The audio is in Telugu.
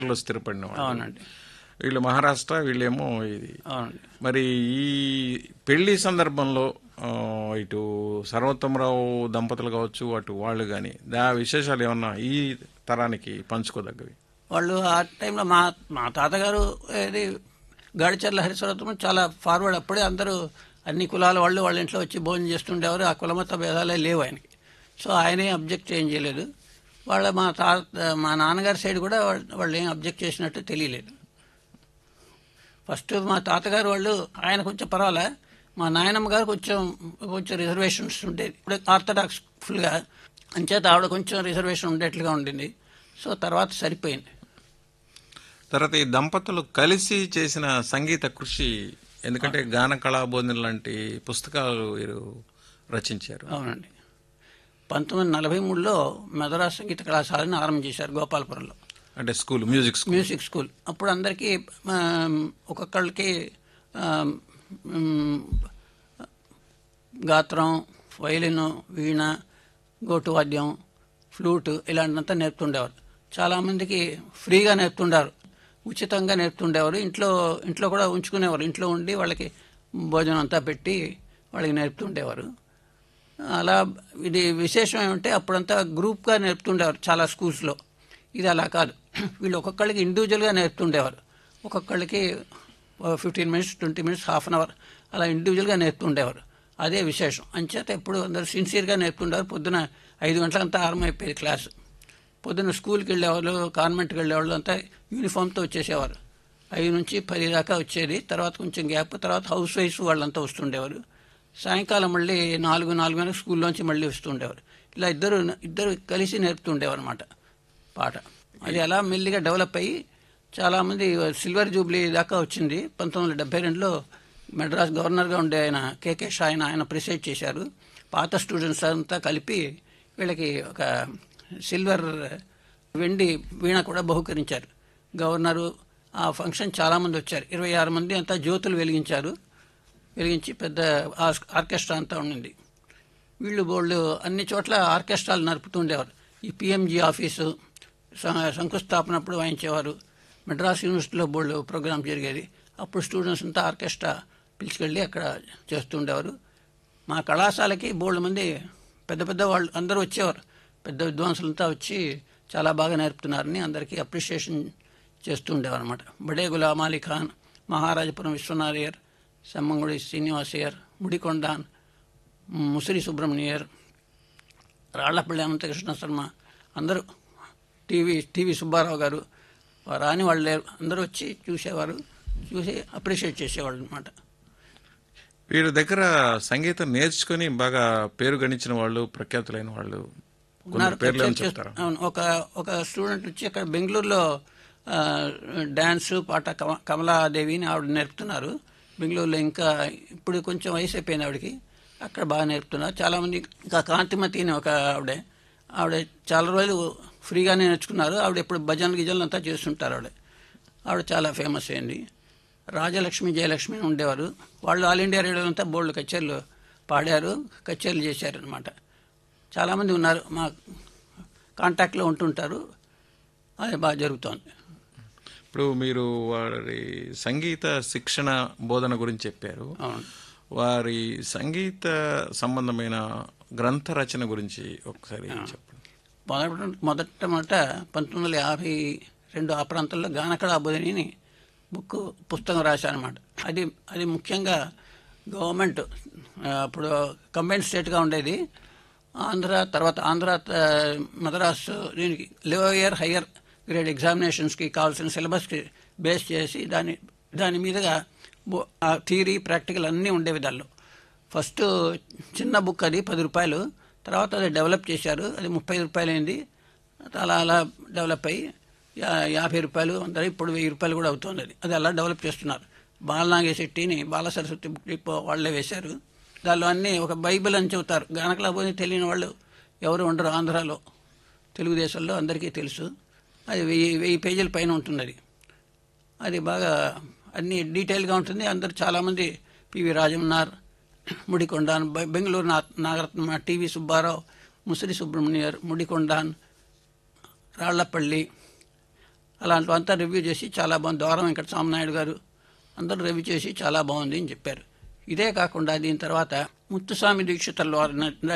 లో స్థిరపడిన వాళ్ళు అవునండి వీళ్ళు మహారాష్ట్ర వీళ్ళేమో ఇది అవునండి మరి ఈ పెళ్లి సందర్భంలో ఆ, ఇటు సర్వోత్తమరావు దంపతులు కావచ్చు అటు వాళ్ళు కానీ దా విశేషాలు ఏమన్నా ఈ తరానికి పంచుకోదగ్గవి వాళ్ళు ఆ టైంలో మా మా తాతగారు ఏది గాడిచర్ల హరిశ్వరత్వం చాలా ఫార్వర్డ్ అప్పుడే అందరూ అన్ని కులాల వాళ్ళు వాళ్ళ ఇంట్లో వచ్చి భోజనం చేస్తుండేవారు ఆ కులమత భేదాలే లేవు ఆయనకి సో ఆయనే అబ్జెక్ట్ ఏం చేయలేదు వాళ్ళ మా తా మా నాన్నగారి సైడ్ కూడా వాళ్ళు వాళ్ళు ఏం అబ్జెక్ట్ చేసినట్టు తెలియలేదు ఫస్ట్ మా తాతగారు వాళ్ళు ఆయన కొంచెం పర్వాలే మా నాయనమ్మ గారు కొంచెం కొంచెం రిజర్వేషన్స్ ఉండేది ఇప్పుడు ఆర్థడాక్స్ ఫుల్గా అంచేత ఆవిడ కొంచెం రిజర్వేషన్ ఉండేట్లుగా ఉండింది సో తర్వాత సరిపోయింది తర్వాత ఈ దంపతులు కలిసి చేసిన సంగీత కృషి ఎందుకంటే గాన కళాబోధన లాంటి పుస్తకాలు వీరు రచించారు అవునండి పంతొమ్మిది వందల నలభై మూడులో మద్రాసు సంగీత కళాశాలను ఆరంభం చేశారు గోపాలపురంలో అంటే school music school music school అప్పుడు అందరికీ ఆ, ఒక్కొక్కళ్ళకి ఆ, మ్, గాత్రం వైలిన్ వీణ గోటు వాద్యం ఫ్లూట్ ఇలాంటిదంతా నేర్పుతుండేవారు చాలామందికి ఫ్రీగా నేర్పుతుండారు ఉచితంగా నేర్పుతుండేవారు ఇంట్లో ఇంట్లో కూడా ఉంచుకునేవారు ఇంట్లో ఉండి వాళ్ళకి భోజనం అంతా పెట్టి వాళ్ళకి నేర్పుతుండేవారు అలా ఇది విశేషం ఏమంటే అప్పుడంతా గ్రూప్గా నేర్పుతుండేవారు చాలా స్కూల్స్లో ఇది అలా కాదు వీళ్ళు ఒక్కొక్కళ్ళకి ఇండివిజువల్గా నేర్పుతుండేవారు ఒక్కొక్కళ్ళకి fifteen minutes twenty minutes half an hour అలా ఇండివిజువల్గా నేర్పుతుండేవారు అదే విశేషం అంచేత ఎప్పుడు అందరూ సిన్సియర్గా నేర్పుతుండేవారు పొద్దున ఐదు గంటలంతా ఆరంభమైపోయేది క్లాసు పొద్దున్న స్కూల్కి వెళ్ళేవాళ్ళు కాన్వెంట్కి వెళ్ళేవాళ్ళు అంతా యూనిఫామ్తో వచ్చేసేవారు ఐదు నుంచి పది దాకా వచ్చేది తర్వాత కొంచెం గ్యాప్ తర్వాత హౌస్ వైఫ్ వాళ్ళంతా వస్తుండేవారు సాయంకాలం మళ్ళీ నాలుగు నాలుగున్నర స్కూల్లోంచి మళ్ళీ వస్తుండేవారు ఇలా ఇద్దరు ఇద్దరు కలిసి నేర్పుతుండేవారు అనమాట పాట అది అలా మెల్లిగా డెవలప్ అయ్యి చాలామంది సిల్వర్ జూబ్లీ దాకా వచ్చింది పంతొమ్మిది వందల డెబ్బై రెండులో మెడ్రాస్ గవర్నర్గా ఉండే ఆయన కేకే షా ఆయన ఆయన ప్రిసైడ్ చేశారు పాత స్టూడెంట్స్ అంతా కలిపి వీళ్ళకి ఒక సిల్వర్ వెండి వీణ కూడా బహుకరించారు గవర్నరు ఆ ఫంక్షన్ చాలామంది వచ్చారు ఇరవై ఆరు మంది అంతా జ్యోతులు వెలిగించారు వెలిగించి పెద్ద ఆర్స్- ఆర్కెస్ట్రా అంతా ఉండింది వీళ్ళు బోళ్ళు అన్ని చోట్ల ఆర్కెస్ట్రాలు నడుపుతుండేవారు ఈ పిఎంజీ ఆఫీసు స- శంకుస్థాపన అప్పుడు వాయించేవారు మెడ్రాస్ యూనివర్సిటీలో బోళ్ళు ప్రోగ్రామ్ జరిగేది అప్పుడు స్టూడెంట్స్ అంతా ఆర్కెస్ట్రా పిలిచికెళ్ళి అక్కడ చేస్తుండేవారు మా కళాశాలకి బోళ్ళు మంది పెద్ద పెద్ద వాళ్ళు అందరూ వచ్చేవారు పెద్ద విద్వాంసులంతా వచ్చి చాలా బాగా నేర్పుతున్నారని అందరికీ అప్రిషియేషన్ చేస్తూ ఉండేవారు అనమాట బడే గులాం అలీ ఖాన్ మహారాజపురం విశ్వనాథయ్యర్ సెమ్మంగుడి శ్రీనివాసయ్యర్ ముడికొండాన్ ముసిరి సుబ్రహ్మణ్యర్ రాళ్లపల్లి అనంతకృష్ణ శర్మ అందరూ టీవీ టీవీ సుబ్బారావు గారు రాని వాళ్ళు లేరు అందరూ వచ్చి చూసేవారు చూసి అప్రిషియేట్ చేసేవాళ్ళు అనమాట వీరి దగ్గర సంగీతం నేర్చుకుని బాగా పేరు గణించిన వాళ్ళు ప్రఖ్యాతులైన వాళ్ళు కొన్ని పేర్లు ఏమైనా చెప్తారా అవును ఒక ఒక స్టూడెంట్ వచ్చి అక్కడ బెంగళూరులో ఆ, డాన్స్ పాట కమ కమలాదేవి అని ఆవిడ నేర్పుతున్నారు బెంగళూరులో ఇంకా ఇప్పుడు కొంచెం వయసు అయిపోయింది ఆవిడకి అక్కడ బాగా నేర్పుతున్నారు చాలామంది ఇంకా కాంతిమతి అని ఒక ఆవిడ ఆవిడ చాలా రోజులు ఫ్రీగానే నేర్చుకున్నారు ఆవిడ ఇప్పుడు భజన గిజనలు అంతా చేస్తుంటారు ఆవిడ ఆవిడ చాలా ఫేమస్ అయింది రాజలక్ష్మి జయలక్ష్మి అని ఉండేవారు వాళ్ళు ఆల్ ఇండియా రేడియో అంతా బోల్డ్ కచేరీలు పాడారు కచేరీలు చేశారు అనమాట చాలామంది ఉన్నారు మా కాంటాక్ట్లో ఉంటుంటారు అది బాగా జరుగుతోంది ఇప్పుడు మీరు వారి సంగీత శిక్షణ బోధన గురించి చెప్పారు అవును వారి సంగీత సంబంధమైన గ్రంథ రచన గురించి ఒకసారి చెప్పండి మొదట మొదట మాట పంతొమ్మిది వందల యాభై రెండు ఆ ప్రాంతంలో గానకళ బోధిని అని బుక్ పుస్తకం రాశానమాట అది అది ముఖ్యంగా గవర్నమెంట్ ఆ, అప్పుడు కంబైన్ స్టేట్గా ఉండేది ఆంధ్ర తర్వాత ఆంధ్ర ఆ, మద్రాసు దీనికి లోయర్ హయ్యర్ గ్రేడ్ ఎగ్జామినేషన్స్కి కావాల్సిన సిలబస్కి బేస్ చేసి దాని దాని మీదుగా బో- ఆ థియరీ ప్రాక్టికల్ అన్నీ ఉండేవి దానిలో ఫస్ట్ చిన్న బుక్ అది పది రూపాయలు తర్వాత అది డెవలప్ చేశారు అది ముప్పై రూపాయలు అయింది అలా అలా డెవలప్ అయ్యి యా- యాభై రూపాయలు అందరూ ఇప్పుడు వెయ్యి రూపాయలు కూడా అవుతుంది అది అది అలా డెవలప్ చేస్తున్నారు బాలనాగేశెట్టిని బాల సరస్వతి బుక్ డిపో వాళ్ళే వేశారు దానిలో అన్నీ ఒక బైబిల్ అని చెబుతారు గనకలాపోతే తెలియని వాళ్ళు ఎవరు ఉండరు ఆంధ్రాలో తెలుగుదేశంలో అందరికీ తెలుసు అది వెయ్యి వెయ్యి పేజీల పైన ఉంటుంది అది అది బాగా అన్ని డీటెయిల్గా ఉంటుంది అందరు చాలామంది పివి రాజమన్నార్ ముడికొండాన్ బె- బెంగళూరు నా నాగరత్న టీవీ సుబ్బారావు ముసిరి సుబ్రహ్మణ్యర్ ముడికొండాన్ రాళ్లపల్లి అలాంటివంతా రివ్యూ చేసి చాలా బాగుంది ద్వారం వెంకట స్వామినాయుడు గారు అందరూ రివ్యూ చేసి చాలా బాగుంది అని చెప్పారు ఇదే కాకుండా దీని తర్వాత ముత్తుస్వామి దీక్షితుల వారు